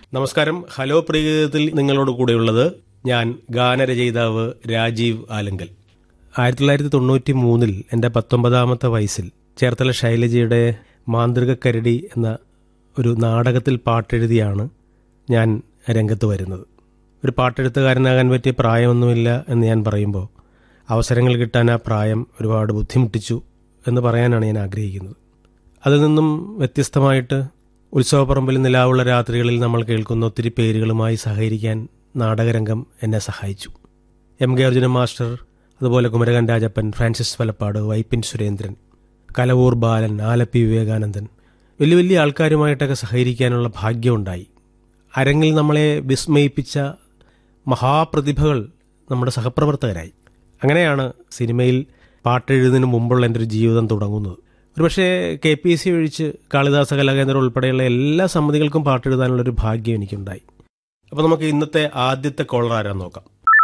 നമസ്കാരം ഹലോ പ്രിയത്തിൽ നിങ്ങളോട് കൂടെയുള്ളത് ഞാൻ ഗാനരചയിതാവ് രാജീവ് ആലങ്കൽ ആയിരത്തി തൊള്ളായിരത്തി തൊണ്ണൂറ്റി മൂന്നിൽ എൻ്റെ പത്തൊമ്പതാമത്തെ വയസ്സിൽ ചേർത്തല ശൈലജയുടെ മാന്ത്രിക കരടി എന്ന ഒരു നാടകത്തിൽ പാട്ടെഴുതിയാണ് ഞാൻ രംഗത്ത് വരുന്നത് ഒരു പാട്ടെഴുത്തുകാരനാകാൻ പറ്റിയ പ്രായമൊന്നുമില്ല എന്ന് ഞാൻ പറയുമ്പോൾ അവസരങ്ങൾ കിട്ടാൻ ആ പ്രായം ഒരുപാട് ബുദ്ധിമുട്ടിച്ചു എന്ന് പറയാനാണ് ഞാൻ ആഗ്രഹിക്കുന്നത് അതിൽ നിന്നും വ്യത്യസ്തമായിട്ട് ഉത്സവപ്പറമ്പിൽ നിലാവുള്ള രാത്രികളിൽ നമ്മൾ കേൾക്കുന്ന ഒത്തിരി പേരുകളുമായി സഹകരിക്കാൻ നാടകരംഗം എന്നെ സഹായിച്ചു എം കെ അർജുനൻ മാസ്റ്റർ അതുപോലെ കുമരകൻ രാജപ്പൻ ഫ്രാൻസിസ് വലപ്പാട് വൈപ്പിൻ സുരേന്ദ്രൻ കലവൂർ ബാലൻ ആലപ്പി വിവേകാനന്ദൻ വലിയ വലിയ ആൾക്കാരുമായിട്ടൊക്കെ സഹകരിക്കാനുള്ള ഭാഗ്യമുണ്ടായി അരങ്ങിൽ നമ്മളെ വിസ്മയിപ്പിച്ച മഹാപ്രതിഭകൾ നമ്മുടെ സഹപ്രവർത്തകരായി അങ്ങനെയാണ് സിനിമയിൽ പാട്ടെഴുതുന്നതിന് മുമ്പുള്ള എൻ്റെ ഒരു ജീവിതം തുടങ്ങുന്നത് ഒരുപക്ഷെ കെ പി സി ഒഴിച്ച് കാളിദാസ കലാകേന്ദ്രം ഉൾപ്പെടെയുള്ള എല്ലാ സമിതികൾക്കും പാട്ടെഴുതാനുള്ള ഒരു ഭാഗ്യം എനിക്കുണ്ടായി അപ്പോൾ നമുക്ക് ഇന്നത്തെ ആദ്യത്തെ കോളർ ആരാന്ന് നോക്കാം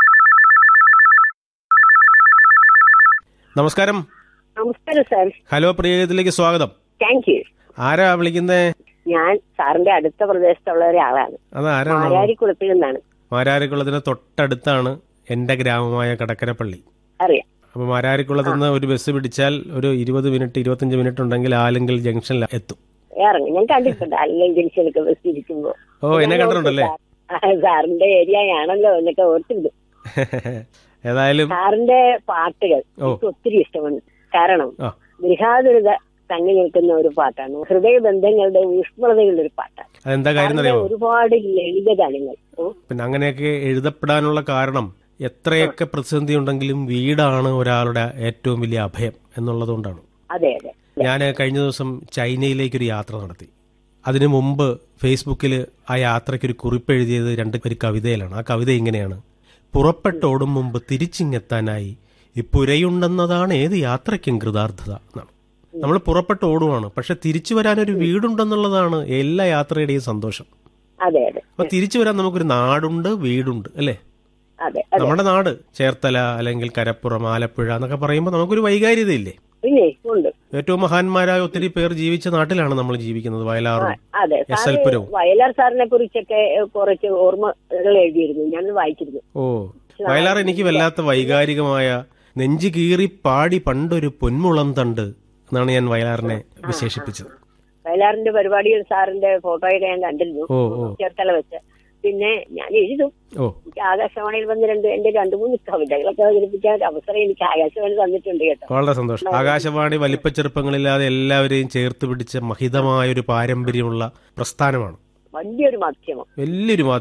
നമസ്കാരം നമസ്കാരം സാർ ഹലോ പ്രിയത്തിലേക്ക് സ്വാഗതം താങ്ക് യു ആരാ വിളിക്കുന്നേ ഞാൻ സാറിന്റെ അടുത്ത പ്രദേശത്തുള്ള ഒരാളാണ് അത് ആരാണ് മാരാരിക്കുളത്തിൽ നിന്നാണ് മാരാരിക്കുളത്തിന് തൊട്ടടുത്താണ് എൻ്റെ ഗ്രാമമായ കടക്കരപ്പള്ളി അറിയാം അപ്പോൾ മാരാരിക്കുളത്ത് നിന്ന് ഒരു ബസ് പിടിച്ചാൽ ഒരു ഇരുപത് മിനിറ്റ് ഇരുപത്തഞ്ച് മിനിറ്റ് ഉണ്ടെങ്കിൽ ആലെങ്കിൽ ജംഗ്ഷനിൽ എത്തും ഇറങ്ങി ഞാൻ കണ്ടിട്ടുണ്ട് അല്ലെങ്കിൽ ജംഗ്ഷനൊക്കെ ബസ് ഇരിക്കുമ്പോ ഓ എന്നെ കണ്ടിട്ടുണ്ടല്ലേ ആ, സാറിന്റെ ഏരിയ ആണല്ലോ എന്നൊക്കെ ഓർത്തിരുന്നു ഏതായാലും സാറിന്റെ പാട്ടുകൾ ഓ. എനിക്ക് ഒത്തിരി ഇഷ്ടമാണ് കാരണം ആ ഗൃഹാതുരത തങ്ങി നിൽക്കുന്ന ഒരു പാട്ടാണ് ഹൃദയബന്ധങ്ങളുടെ ഊഷ്മളതയുള്ള ഒരു പാട്ടാണ് അതെന്താ കാര്യം സാറിന്റെ അറിയാമോ ഒരുപാട് ലളിത ഗാനങ്ങൾ ഓ, പിന്നെ അങ്ങനെയൊക്കെ എഴുതപ്പെടാനുള്ള കാരണം എത്രയൊക്കെ പ്രതിസന്ധി ഉണ്ടെങ്കിലും വീടാണ് ഒരാളുടെ ഏറ്റവും വലിയ അഭയം എന്നുള്ളതുകൊണ്ടാണ് അതെ അതെ ഞാൻ കഴിഞ്ഞ ദിവസം ചൈനയിലേക്കൊരു യാത്ര നടത്തി അതിനു മുമ്പ് ഫേസ്ബുക്കിൽ ആ യാത്രയ്ക്ക് ഒരു കുറിപ്പ് എഴുതിയത് രണ്ട് ഒരു കവിതയിലാണ് ആ കവിത ഇങ്ങനെയാണ് പുറപ്പെട്ടോടും മുമ്പ് തിരിച്ചിങ്ങെത്താനായി ഈ പുരയുണ്ടെന്നതാണ് ഏത് യാത്രയ്ക്കും കൃതാർത്ഥത എന്നാണ് നമ്മൾ പുറപ്പെട്ട് ഓടുവാണ് പക്ഷെ തിരിച്ചു വരാൻ ഒരു വീടുണ്ടെന്നുള്ളതാണ് എല്ലാ യാത്രയുടെയും സന്തോഷം അതെ അതെ അപ്പൊ തിരിച്ചു വരാൻ നമുക്കൊരു നാടുണ്ട് വീടുണ്ട് അല്ലേ അതെ അതെ നമ്മുടെ നാട് ചേർത്തല അല്ലെങ്കിൽ കരപ്പുറം ആലപ്പുഴ എന്നൊക്കെ പറയുമ്പോൾ നമുക്കൊരു വൈകാര്യതയില്ലേ പിന്നെ ഉണ്ട് ഏറ്റവും മഹാന്മാരായ ഒത്തിരി പേർ ജീവിച്ച നാട്ടിലാണ് നമ്മൾ ജീവിക്കുന്നത് വയലാറും അതെ എസ് സാറ് എൽ പുരവും വയലാർ സാറിനെ കുറിച്ചൊക്കെ കുറച്ച് ഓർമ്മകൾ എഴുതിയിരുന്നു ഞാൻ വായിച്ചിരുന്നു ഓ വയലാർ എനിക്ക് വല്ലാത്ത വൈകാരികമായ നെഞ്ചു കീറി പാടി പണ്ടൊരു പൊന്മുളം തണ്ട് എന്നാണ് ഞാൻ വയലാറിനെ വിശേഷിപ്പിച്ചത് വയലാറിന്റെ പരിപാടിയിൽ സാറിന്റെ ഫോട്ടോയൊക്കെ ഞാൻ കണ്ടിരുന്നു ഓ ഓ ചേർത്തല വെച്ച് പിന്നെ ഞാൻ എഴുതും ഓ എനിക്ക് ആകാശവാണിയിൽ വന്ന് രണ്ട് എന്റെ രണ്ടു മൂന്ന് കവിതകളൊക്കെ അവതരിപ്പിക്കാൻ ഒരു അവസരം എനിക്ക് ആകാശവാണി തന്നിട്ടുണ്ട് കേട്ടോ വളരെ സന്തോഷം ആകാശവാണി വലിപ്പച്ചെറുപ്പങ്ങളില്ലാതെ എല്ലാവരെയും ചേർത്ത് പിടിച്ച മഹിതമായ ഒരു പാരമ്പര്യമുള്ള പ്രസ്ഥാനമാണ് വലിയൊരു മാധ്യമം വലിയൊരു